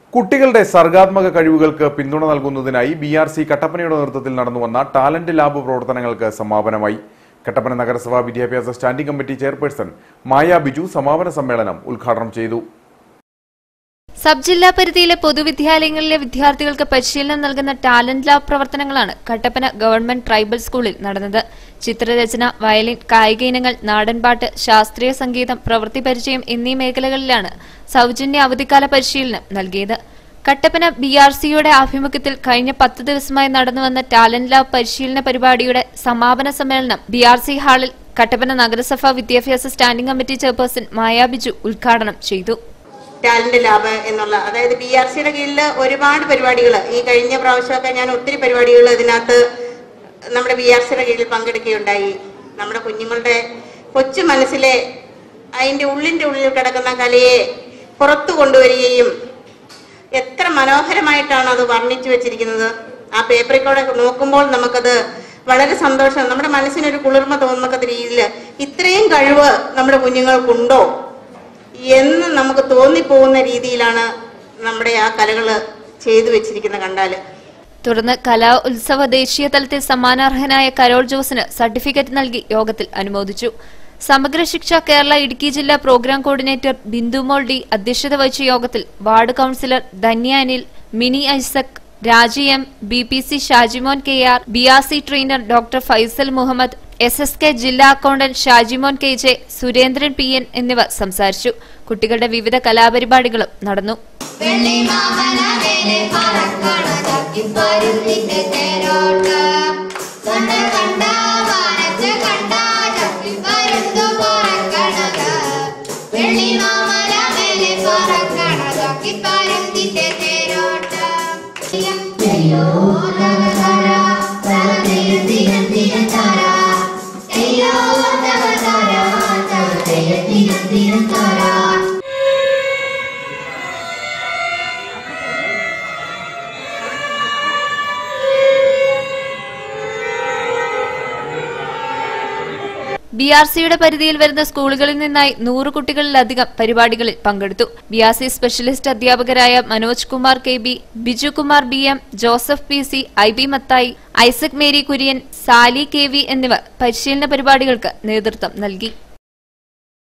കുട്ടികളുടെ സർഗാത്മക കഴിവുകൾക്ക് പിന്തുണ നൽകുന്നതിനായി ബി ആർ സി കട്ടപ്പനയുടെ നേതൃത്വത്തിൽ നടന്നുവന്ന ടാലന്റ് ലാബ് പ്രവർത്തനങ്ങൾക്ക് സമാപനമായി കട്ടപ്പന നഗരസഭാ വിദ്യാഭ്യാസ standing committee chairperson Maya Biju സമാപന സമ്മേളനം ഉദ്ഘാടനം ചെയ്തു സബ് ജില്ലാ പരിധിയിലെ പൊതുവിദ്യാലയങ്ങളിലെ വിദ്യാർത്ഥികൾക്ക് പരിശീലനം നൽകുന്ന ടാലന്റ് ലാബ് പ്രവർത്തനങ്ങളാണ് കട്ടപ്പന ഗവൺമെന്റ് ട്രൈബൽ സ്കൂളിൽ നടന്നത് ചിത്രരചന വയലിൻ കായിക ഇനങ്ങൾ നാടൻപാട്ട് ശാസ്ത്രീയ സംഗീതം പ്രവൃത്തി പരിചയം എന്നീ മേഖലകളിലാണ് സൗജന്യ അവധിക്കാല പരിശീലനം നൽകിയത് കട്ടപ്പന ബി ആർ സിയുടെ ആഭിമുഖ്യത്തിൽ കഴിഞ്ഞ പത്ത് ദിവസമായി നടന്നുവന്ന ടാലന്റ് ലാബ് പരിശീലന പരിപാടിയുടെ സമാപന സമ്മേളനം ബി ആർ സി ഹാളിൽ കട്ടപ്പന നഗരസഭാ വിദ്യാഭ്യാസ standing committee chairperson Maya Biju ഉദ്ഘാടനം ചെയ്തു ടാലന്റ് ലാബ് എന്നുള്ള അതായത് ബി ആർ സിയുടെ കീഴിൽ ഒരുപാട് പരിപാടികൾ ഈ കഴിഞ്ഞ പ്രാവശ്യമൊക്കെ ഞാൻ ഒത്തിരി പരിപാടികൾ ഇതിനകത്ത് നമ്മുടെ ബി ആർ സിയുടെ കീഴിൽ പങ്കെടുക്കുകയുണ്ടായി നമ്മുടെ കുഞ്ഞുങ്ങളുടെ കൊച്ചു മനസ്സിലെ അതിൻ്റെ ഉള്ളിൻ്റെ ഉള്ളിൽ കിടക്കുന്ന കലയെ പുറത്തു കൊണ്ടുവരികയും എത്ര മനോഹരമായിട്ടാണ് അത് വർണ്ണിച്ചു വെച്ചിരിക്കുന്നത് ആ പേപ്പറിൽ കൂടെ നോക്കുമ്പോൾ നമുക്കത് വളരെ സന്തോഷം നമ്മുടെ മനസ്സിനൊരു കുളിർമ തോന്നത്തക്ക രീതിയിൽ ഇത്രയും കഴിവ് നമ്മുടെ കുഞ്ഞുങ്ങൾക്കുണ്ടോ എന്ന് നമുക്ക് തോന്നിപ്പോകുന്ന രീതിയിലാണ് നമ്മുടെ ആ കലകൾ ചെയ്തു വെച്ചിരിക്കുന്ന കണ്ടാല് തുടർന്ന് കലാ ഉത്സവ ദേശീയ തലത്തിൽ സമ്മാനാർഹനായ കരോൾ ജോസിന് സർട്ടിഫിക്കറ്റ് നൽകി യോഗത്തിൽ അനുമോദിച്ചു സമഗ്ര ശിക്ഷ കേരള ഇടുക്കി ജില്ലാ പ്രോഗ്രാം കോർഡിനേറ്റർ ബിന്ദുമോൾ ഡി അധ്യക്ഷത വഹിച്ച യോഗത്തിൽ ward councillor Dhanya Anil Mini Isaac Raji M B P C Shajimon K R B R C trainer doctor Faisal Muhammad S S K ജില്ലാ accountant Shajimon K J Surendran P N എന്നിവർ സംസാരിച്ചു കുട്ടികളുടെ വിവിധ കലാപരിപാടികളും നടന്നു വെള്ളി മാമല മേലെ പറക്കണ ചക്കിപ്പരുന്തിന്റെ തേരോട്ടം കണ്ട കണ്ട വാനച്ച കണ്ട ചക്കിപ്പരുന്തു പറക്കണത് വെള്ളി മാമല മേലെ പറക്കണ ചക്കിപ്പരുന്തിന്റെ തേരോട്ടം അയ്യോ തക തര തക തെയ്യ തിര തിര തര അയ്യോ തക തര തക തെയ്യ തിര തിര തര ബി ആർ സിയുടെ പരിധിയിൽ വരുന്ന സ്കൂളുകളിൽ നിന്നായി നൂറ് കുട്ടികളിലധികം പരിപാടികളിൽ പങ്കെടുത്തു ബി ആർ സി സ്പെഷ്യലിസ്റ്റ് അധ്യാപകരായ Manoj Kumar K B Biju Kumar B M Joseph P C I B Mathai Isaac Mary Kurian Sali K V എന്നിവർ പരിശീലന പരിപാടികൾക്ക് നേതൃത്വം നൽകി